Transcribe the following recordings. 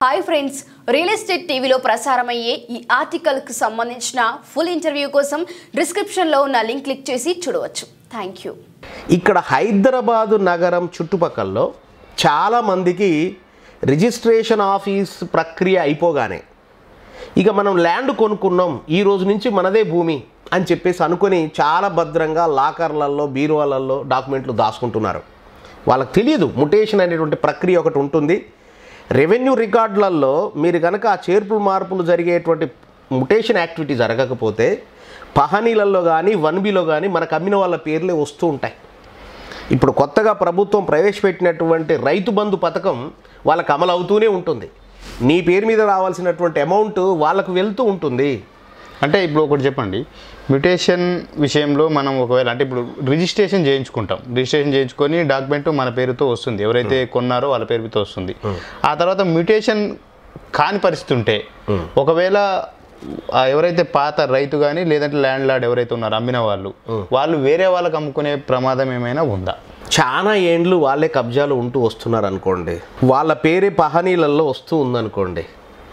hi friends real estate టీవీలో ప్రసారమయ్యే ఈ ఆర్టికల్కి సంబంధించిన ఫుల్ ఇంటర్వ్యూ కోసం డిస్క్రిప్షన్లో ఉన్న లింక్ క్లిక్ చేసి చూడవచ్చు థ్యాంక్ యూ ఇక్కడ హైదరాబాదు నగరం చుట్టుపక్కల్లో చాలామందికి రిజిస్ట్రేషన్ ఆఫీస్ ప్రక్రియ అయిపోగానే ఇక మనం ల్యాండ్ కొనుక్కున్నాం ఈ రోజు నుంచి మనదే భూమి అని చెప్పేసి అనుకొని చాలా భద్రంగా లాకర్లలో బీరువాలలో డాక్యుమెంట్లు దాచుకుంటున్నారు వాళ్ళకి తెలియదు ముటేషన్ అనేటువంటి ప్రక్రియ ఒకటి ఉంటుంది రెవెన్యూ రికార్డులలో మీరు కనుక ఆ చేర్పులు మార్పులు జరిగేటువంటి ముటేషన్ యాక్టివిటీ జరగకపోతే పహనీలలో కానీ వన్ బిలో కానీ మనకు అమ్మిన వాళ్ళ పేర్లే వస్తూ ఉంటాయి ఇప్పుడు కొత్తగా ప్రభుత్వం ప్రవేశపెట్టినటువంటి రైతు బంధు పథకం వాళ్ళకి అమలు అవుతూనే ఉంటుంది నీ పేరు మీద రావాల్సినటువంటి అమౌంట్ వాళ్ళకు వెళ్తూ ఉంటుంది అంటే ఇప్పుడు ఒకటి చెప్పండి మ్యూటేషన్ విషయంలో మనం ఒకవేళ అంటే ఇప్పుడు రిజిస్ట్రేషన్ చేయించుకుంటాం రిజిస్ట్రేషన్ చేయించుకొని డాక్యుమెంట్ మన పేరుతో వస్తుంది ఎవరైతే కొన్నారో వాళ్ళ పేరుతో వస్తుంది ఆ తర్వాత మ్యూటేషన్ కాని పరిస్థితి ఉంటే ఒకవేళ ఆ ఎవరైతే పాత రైతు కానీ లేదంటే ల్యాండ్ లార్డ్ ఎవరైతే ఉన్నారో అమ్మిన వాళ్ళు వాళ్ళు వేరే వాళ్ళకి అమ్ముకునే ప్రమాదం ఏమైనా ఉందా చాలా ఏండ్లు వాళ్ళే కబ్జాలు ఉంటూ వస్తున్నారు అనుకోండి వాళ్ళ పేరే పహనీలలో వస్తూ ఉందనుకోండి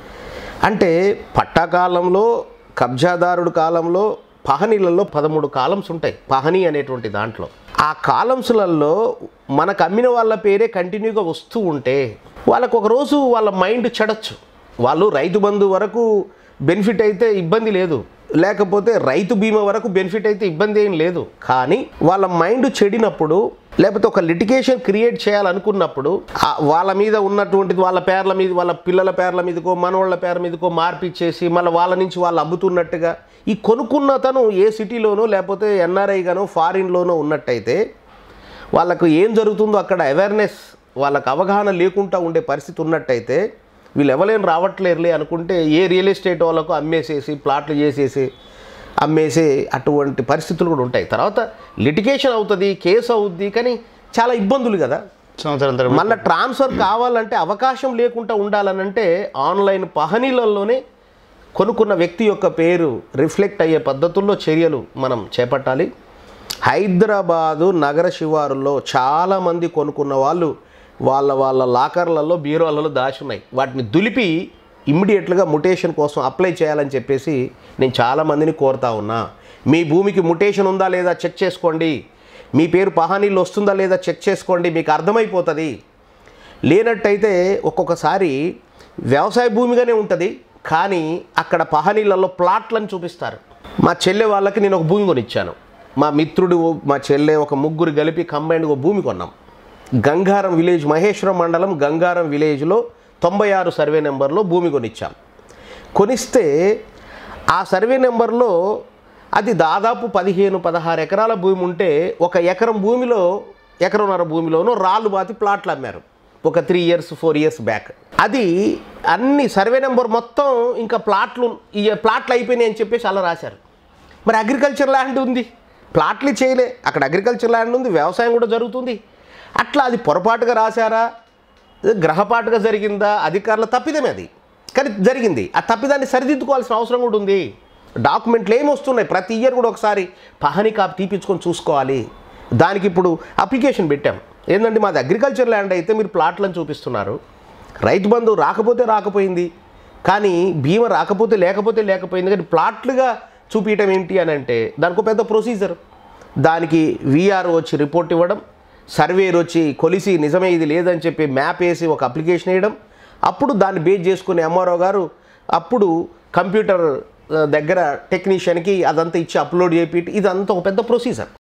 అంటే పట్టాకాలంలో కబ్జాదారుడు కాలంలో పహనీలలో పదమూడు కాలమ్స్ ఉంటాయి పహనీ అనేటువంటి దాంట్లో ఆ కాలమ్స్లలో మనకు అమ్మిన వాళ్ళ పేరే కంటిన్యూగా వస్తూ ఉంటే వాళ్ళకు ఒక రోజు వాళ్ళ మైండ్ చెడచ్చు వాళ్ళు రైతు బంధు వరకు బెనిఫిట్ అయితే ఇబ్బంది లేదు లేకపోతే రైతు బీమా వరకు బెనిఫిట్ అయితే ఇబ్బంది ఏం లేదు కానీ వాళ్ళ మైండ్ చెడినప్పుడు లేకపోతే ఒక లిటిగేషన్ క్రియేట్ చేయాలనుకున్నప్పుడు ఆ వాళ్ళ మీద ఉన్నటువంటిది వాళ్ళ పేర్ల మీద వాళ్ళ పిల్లల పేర్ల మీదకో మనవాళ్ళ పేర్ల మీదకో మార్పిచ్చేసి మళ్ళీ వాళ్ళ నుంచి వాళ్ళు అమ్ముతున్నట్టుగా ఈ కొనుక్కున్న తను ఏ సిటీలోనో లేకపోతే ఎన్ఆర్ఐగానో ఫారిన్లోనో ఉన్నట్టయితే వాళ్ళకు ఏం జరుగుతుందో అక్కడ అవేర్నెస్ వాళ్ళకు అవగాహన లేకుండా ఉండే పరిస్థితి ఉన్నట్టయితే వీళ్ళు ఎవరేం రావట్లేరులే అనుకుంటే ఏ రియల్ ఎస్టేట్ వాళ్ళకు అమ్మేసేసి ప్లాట్లు చేసేసి అమ్మేసే అటువంటి పరిస్థితులు కూడా ఉంటాయి తర్వాత లిటిగేషన్ అవుతుంది కేసు అవుద్ది కానీ చాలా ఇబ్బందులు కదా సంవత్సరాల తరబడి మళ్ళీ ట్రాన్స్ఫర్ కావాలంటే అవకాశం లేకుండా ఉండాలనంటే ఆన్లైన్ పహనీలలోనే కొనుక్కున్న వ్యక్తి యొక్క పేరు రిఫ్లెక్ట్ అయ్యే పద్ధతుల్లో చర్యలు మనం చేపట్టాలి హైదరాబాదు నగర శివారుల్లో చాలామంది కొనుక్కున్న వాళ్ళు వాళ్ళ వాళ్ళ లాకర్లలో బీరోలలో దాచి ఉన్నాయి వాటిని దులిపి ఇమ్మీడియట్గా ముటేషన్ కోసం అప్లై చేయాలని చెప్పేసి నేను చాలామందిని కోరుతా ఉన్నా మీ భూమికి ముటేషన్ ఉందా లేదా చెక్ చేసుకోండి మీ పేరు పహానీళ్ళు వస్తుందా లేదా చెక్ చేసుకోండి మీకు అర్థమైపోతుంది లేనట్టయితే ఒక్కొక్కసారి వ్యవసాయ భూమిగానే ఉంటుంది కానీ అక్కడ పహనీలలో ప్లాట్లను చూపిస్తారు మా చెల్లె వాళ్ళకి నేను ఒక భూమి కొనిచ్చాను మా మిత్రుడు మా చెల్లె ఒక ముగ్గురు కలిపి కంబైన్డ్గా భూమి కొన్నాం గంగారం విలేజ్ మహేశ్వరం మండలం గంగారం విలేజ్లో తొంభై ఆరు సర్వే నెంబర్లో భూమి కొనిచ్చాం కొనిస్తే ఆ సర్వే నెంబర్లో అది దాదాపు పదిహేను పదహారు ఎకరాల భూమి ఉంటే ఒక ఎకరం భూమిలో ఎకరంన్నర భూమిలోనూ రాళ్ళు బాతి ప్లాట్లు అమ్మారు ఒక three years four years back అది అన్ని సర్వే నెంబర్ మొత్తం ఇంకా ప్లాట్లు ఈ ప్లాట్లు అయిపోయినాయి అని చెప్పేసి అలా రాశారు మరి అగ్రికల్చర్ ల్యాండ్ ఉంది ప్లాట్లు చేయలే అక్కడ అగ్రికల్చర్ ల్యాండ్ ఉంది వ్యవసాయం కూడా జరుగుతుంది అట్లా అది పొరపాటుగా రాశారా గ్రహపాటుగా జరిగిందా అధికారుల తప్పిదమే అది కానీ జరిగింది ఆ తప్పిదాన్ని సరిదిద్దుకోవాల్సిన అవసరం కూడా ఉంది డాక్యుమెంట్లు ఏమి వస్తున్నాయి ప్రతి ఇయర్ కూడా ఒకసారి పహని కాపీ తీపించుకొని చూసుకోవాలి దానికి ఇప్పుడు అప్లికేషన్ పెట్టాం ఏంటంటే మాది అగ్రికల్చర్ ల్యాండ్ అయితే మీరు ప్లాట్లను చూపిస్తున్నారు రైతు బంధు రాకపోతే రాకపోయింది కానీ బీమా రాకపోతే లేకపోతే లేకపోయింది కానీ ప్లాట్లుగా చూపించడం ఏంటి అని అంటే దానికి ఒక పెద్ద ప్రొసీజర్ దానికి వీఆర్ వచ్చి రిపోర్ట్ ఇవ్వడం సర్వేర్ వచ్చి కొలిసి నిజమే ఇది లేదని చెప్పి మ్యాప్ వేసి ఒక అప్లికేషన్ వేయడం అప్పుడు దాన్ని బేస్ చేసుకుని ఎంఆర్ఓ గారు అప్పుడు కంప్యూటర్ ఆ, దగ్గర టెక్నీషియన్కి అదంతా ఇచ్చి అప్లోడ్ చేపి ఇదంతా ఒక పెద్ద ప్రొసీజర్